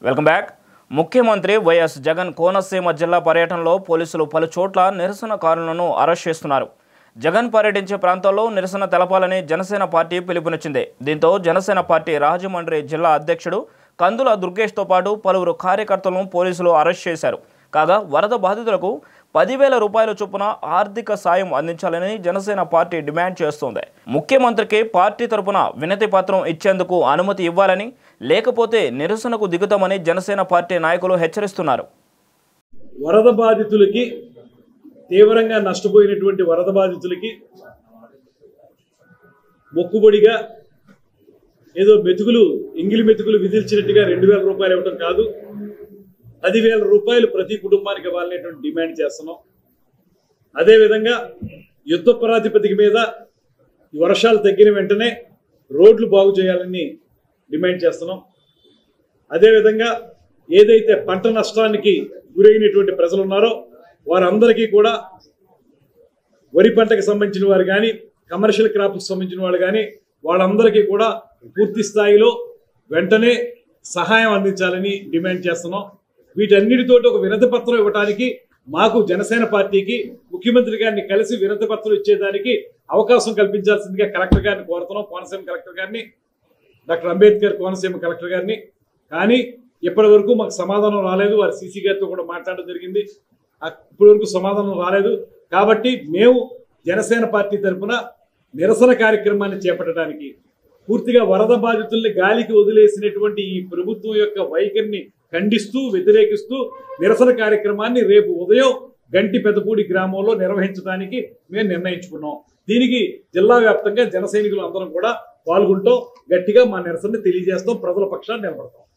welcome back ముఖ్యమంత్రి వైఎస్ జగన్ కోనసీమ జిల్లా పర్యటనలో పోలీసులు పలు చోట్ల నిరసనకారులను అరెస్ట్ చేస్తున్నారు జగన్ పర్యటించే ప్రాంతాల్లో నిరసన తెలపాలని జనసేన పార్టీ పిలుపునిచ్చింది దీంతో జనసేన పార్టీ రాజమండ్రి జిల్లా అధ్యక్షుడు కందుల దుర్గేష్తో పాటు పలువురు కార్యకర్తలను పోలీసులు అరెస్ట్ చేశారు కాగా వరద బాధితులకు పదివేల రూపాయల చొప్పున ఆర్థిక సాయం అందించాలని జనసేన పార్టీ డిమాండ్ చేస్తోంది ముఖ్యమంత్రికి పార్టీ తరపున వినతి పత్రం ఇచ్చేందుకు అనుమతి ఇవ్వాలని లేకపోతే నిరసనకు దిగుతామని జనసేన పార్టీ నాయకులు హెచ్చరిస్తున్నారు వరద బాధితులకి తీవ్రంగా నష్టపోయినటువంటి వరద బాధితులకి మొక్కుబడిగా ఏదో మెతుకులు ఎంగిలి మెతుకులు విధించినట్టుగా రెండు వేల రూపాయలు ఇవ్వటం కాదు పదివేల రూపాయలు ప్రతి కుటుంబానికి ఇవ్వాలనేటువంటి డిమాండ్ చేస్తున్నాం అదేవిధంగా యుద్ధ ప్రాతిపదిక మీద ఈ వర్షాలు తగ్గిన వెంటనే రోడ్లు బాగు చేయాలని డిమాండ్ చేస్తున్నాం అదేవిధంగా ఏదైతే పంట నష్టానికి గురైనటువంటి ప్రజలు ఉన్నారో వారందరికీ కూడా వరి పంటకు సంబంధించిన వారు కానీ కమర్షియల్ క్రాప్కి సంబంధించిన వాళ్ళు కానీ వాళ్ళందరికీ కూడా పూర్తి స్థాయిలో వెంటనే సహాయం అందించాలని డిమాండ్ చేస్తున్నాం వీటన్నిటితోటి ఒక వినతి పత్రం ఇవ్వడానికి మాకు జనసేన పార్టీకి ముఖ్యమంత్రి గారిని కలిసి వినతి పత్రం ఇచ్చేదానికి అవకాశం కల్పించాల్సిందిగా కలెక్టర్ గారిని కోరుతున్నాం కోనసీమ కలెక్టర్ గారిని డాక్టర్ అంబేద్కర్ కోనసీమ కలెక్టర్ గారిని కానీ ఇప్పటి వరకు మాకు సమాధానం రాలేదు వారి సీసీ గారితో కూడా మాట్లాడడం జరిగింది ఆ- ఇప్పటి వరకు సమాధానం రాలేదు కాబట్టి మేము జనసేన పార్టీ తరఫున నిరసన కార్యక్రమాన్ని చేపట్టడానికి పూర్తిగా వరద బాధితుల్ని గాలికి వదిలేసినటువంటి ఈ ప్రభుత్వం యొక్క వైఖరిని ఖండిస్తూ వ్యతిరేకిస్తూ నిరసన కార్యక్రమాన్ని రేపు ఉదయం గంటి పెద్దపూడి గ్రామంలో నిర్వహించడానికి మేము నిర్ణయించుకున్నాం దీనికి జిల్లా వ్యాప్తంగా జన సైనికులు అందరం కూడా పాల్గొంటాం గట్టిగా మా నిరసనని తెలియజేస్తాం ప్రజల పక్షాన్ని నిలబడతాం